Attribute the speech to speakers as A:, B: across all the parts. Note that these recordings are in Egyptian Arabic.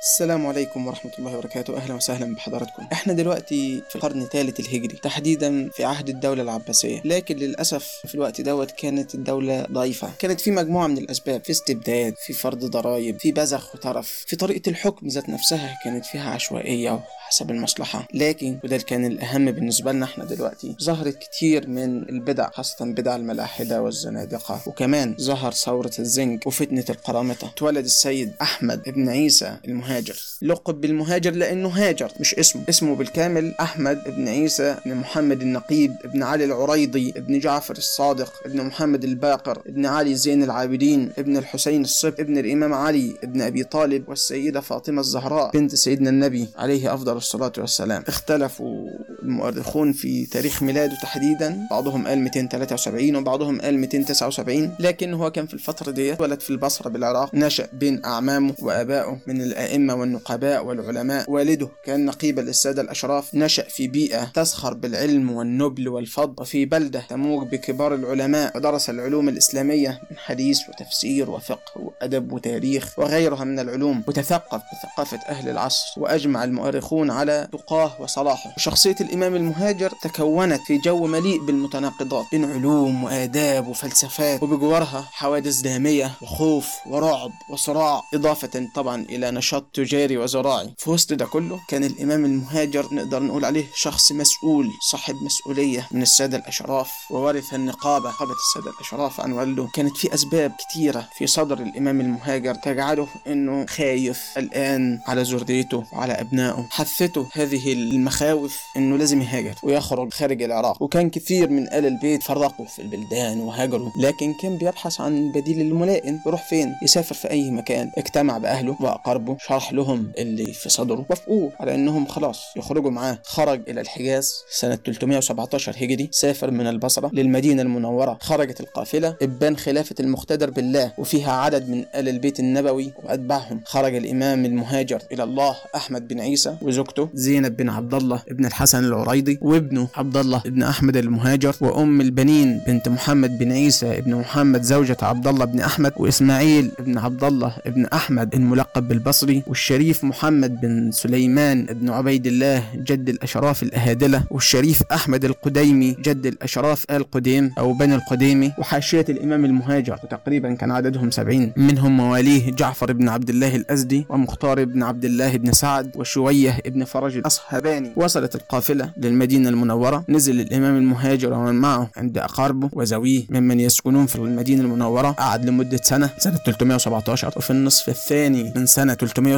A: السلام عليكم ورحمة الله وبركاته أهلا وسهلا بحضراتكم احنا دلوقتي في القرن الثالث الهجري تحديدا في عهد الدولة العباسية لكن للأسف في الوقت دوت كانت الدولة ضعيفة كانت في مجموعة من الأسباب في استبداد في فرض ضرائب في بذخ وترف في طريقة الحكم ذات نفسها كانت فيها عشوائية حسب المصلحة لكن وده كان الأهم بالنسبة لنا احنا دلوقتي ظهرت كتير من البدع خاصة بدع الملاحدة والزنادقة وكمان ظهر ثورة الزنج وفتنة القرامطة اتولد السيد أحمد ابن عيسى المهاجر لقب بالمهاجر لأنه هاجر مش اسمه اسمه بالكامل أحمد ابن عيسى ابن محمد النقيب ابن علي العريضي ابن جعفر الصادق ابن محمد الباقر ابن علي زين العابدين ابن الحسين الصب ابن الإمام علي ابن أبي طالب والسيدة فاطمة الزهراء بنت سيدنا النبي عليه أفضل الصلاة والسلام اختلفوا المؤرخون في تاريخ ميلاده تحديدا بعضهم قال 273 وبعضهم قال 279 لكن هو كان في الفترة دي ولد في البصرة بالعراق نشأ بين أعمامه وآبائه من الأئمة والنقباء والعلماء والده كان نقيبا للسادة الأشراف نشأ في بيئة تسخر بالعلم والنبل والفضل وفي بلدة تموج بكبار العلماء ودرس العلوم الإسلامية من حديث وتفسير وفقه وأدب وتاريخ وغيرها من العلوم وتثقف بثقافة أهل العصر وأجمع المؤرخون على تقاه وصلاحه وشخصية الإمام المهاجر تكونت في جو مليء بالمتناقضات بين علوم وآداب وفلسفات وبجوارها حوادث دامية وخوف ورعب وصراع إضافة طبعا إلى نشاط تجاري وزراعي في وسط ده كله كان الإمام المهاجر نقدر نقول عليه شخص مسؤول صاحب مسؤولية من السادة الأشراف وورث النقابة نقابة السادة الأشراف عن والده كانت في أسباب كتيرة في صدر الإمام المهاجر تجعله إنه خايف الآن على ذريته وعلى أبنائه حثته هذه المخاوف إنه لازم يهاجر ويخرج خارج العراق وكان كثير من آل البيت فرقوا في البلدان وهاجروا لكن كان بيبحث عن البديل الملائم يروح فين يسافر في أي مكان اجتمع بأهله وأقاربه شرح لهم اللي في صدره وافقوه على انهم خلاص يخرجوا معاه خرج الى الحجاز سنة 317 هجري سافر من البصرة للمدينة المنورة خرجت القافلة ابان خلافة المقتدر بالله وفيها عدد من آل البيت النبوي وأتباعهم خرج الإمام المهاجر إلى الله أحمد بن عيسى وزوجته زينب بن عبد الله ابن الحسن العريضي وابنه عبد الله ابن أحمد المهاجر وأم البنين بنت محمد بن عيسى ابن محمد زوجة عبد الله بن أحمد وإسماعيل ابن عبد الله ابن أحمد الملقب بالبصري والشريف محمد بن سليمان بن عبيد الله جد الأشراف الأهادلة والشريف أحمد القديمي جد الأشراف آل قديم أو بني القديمي وحاشية الإمام المهاجر وتقريبا كان عددهم سبعين منهم مواليه جعفر بن عبد الله الأزدي ومختار بن عبد الله بن سعد وشويه بن فرج الأصهباني وصلت القافلة للمدينة المنورة نزل الإمام المهاجر ومن معه عند أقاربه وزويه ممن يسكنون في المدينة المنورة قعد لمدة سنة سنة 317 وفي النصف الثاني من سنة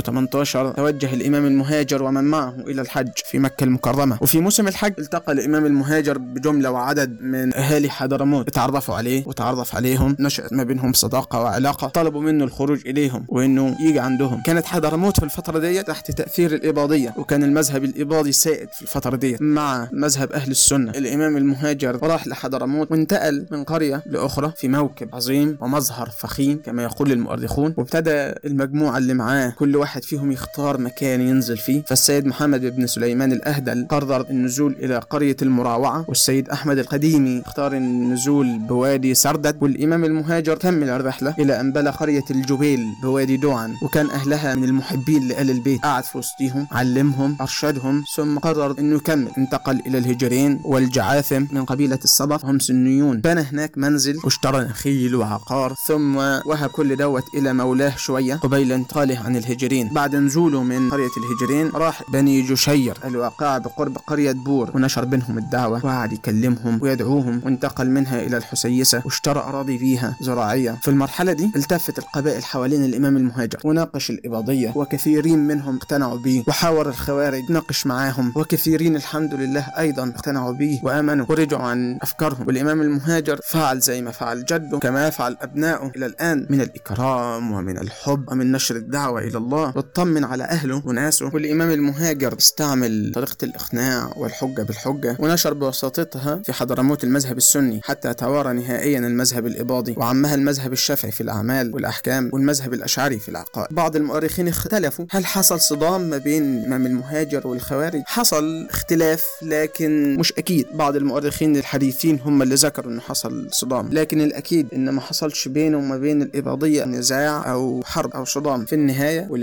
A: 318 توجه الإمام المهاجر ومن معه إلى الحج في مكة المكرمة وفي موسم الحج التقى الإمام المهاجر بجملة وعدد من أهالي حضرموت اتعرفوا عليه وتعرف عليهم نشأت ما بينهم صداقة وعلاقة طلبوا منه الخروج إليهم وإنه يجي عندهم كانت حضرموت في الفترة دي تحت تأثير الإباضية وكان المذهب الإباضي سائد في الفترة دي مع مذهب أهل السنة الإمام المهاجر راح لحضرموت وانتقل من قرية لأخرى في موكب عظيم ومظهر فخيم كما يقول المؤرخون وابتدى المجموعة اللي معاه كل واحد فيهم يختار مكان ينزل فيه فالسيد محمد بن سليمان الأهدل قرر النزول إلى قرية المراوعة والسيد أحمد القديمي اختار النزول بوادي سردد والإمام المهاجر كمل الرحلة إلى أن بلغ قرية الجبيل بوادي دوعن وكان أهلها من المحبين لآل البيت قعد في وسطهم علمهم أرشدهم ثم قرر أنه يكمل انتقل إلى الهجرين والجعاثم من قبيلة الصبا هم سنيون بنى هناك منزل واشترى نخيل وعقار ثم وهب كل دوت إلى مولاه شوية قبيل انتقاله عن الهجرين بعد نزوله من قرية الهجرين راح بني جشير الواقعة بقرب قرية بور ونشر بينهم الدعوة وقعد يكلمهم ويدعوهم وانتقل منها إلى الحسيسة واشترى أراضي فيها زراعية في المرحلة دي التفت القبائل حوالين الإمام المهاجر وناقش الإباضية وكثيرين منهم اقتنعوا به وحاور الخوارج ناقش معاهم وكثيرين الحمد لله أيضا اقتنعوا به وآمنوا ورجعوا عن أفكارهم والإمام المهاجر فعل زي ما فعل جده كما يفعل أبنائه إلى الآن من الإكرام ومن الحب ومن نشر الدعوة إلى الله واطمن على أهله وناسه والإمام المهاجر استعمل طريقة الإقناع والحجة بالحجة ونشر بواسطتها في حضرموت المذهب السني حتى توارى نهائيا المذهب الإباضي وعمها المذهب الشافعي في الأعمال والأحكام والمذهب الأشعري في العقائد بعض المؤرخين اختلفوا هل حصل صدام ما بين الإمام المهاجر والخوارج حصل اختلاف لكن مش أكيد بعض المؤرخين الحديثين هم اللي ذكروا إنه حصل صدام لكن الأكيد إن ما حصلش بينه وما بين الإباضية نزاع أو حرب أو صدام في النهاية ولأن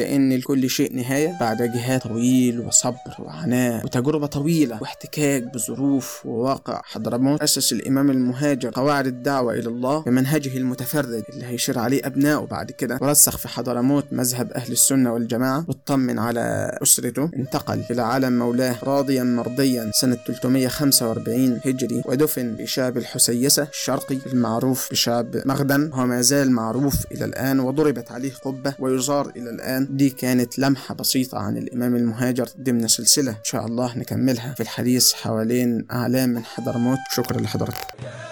A: إلا إن لكل شيء نهاية بعد جهاد طويل وصبر وعناء وتجربة طويلة واحتكاك بظروف وواقع حضرموت أسس الإمام المهاجر قواعد الدعوة إلى الله بمنهجه المتفرد اللي هيشير عليه أبنائه بعد كده ورسخ في حضرموت مذهب أهل السنة والجماعة واطمن على أسرته انتقل إلى عالم مولاه راضيا مرضيا سنة 345 هجري ودفن في شعب الحسيسة الشرقي المعروف بشعب مغدن وهو ما زال معروف إلى الآن وضربت عليه قبة ويزار إلى الآن دي كانت لمحة بسيطة عن الإمام المهاجر ضمن سلسلة إن شاء الله نكملها في الحديث حوالين أعلام من حضرموت شكرا لحضرتك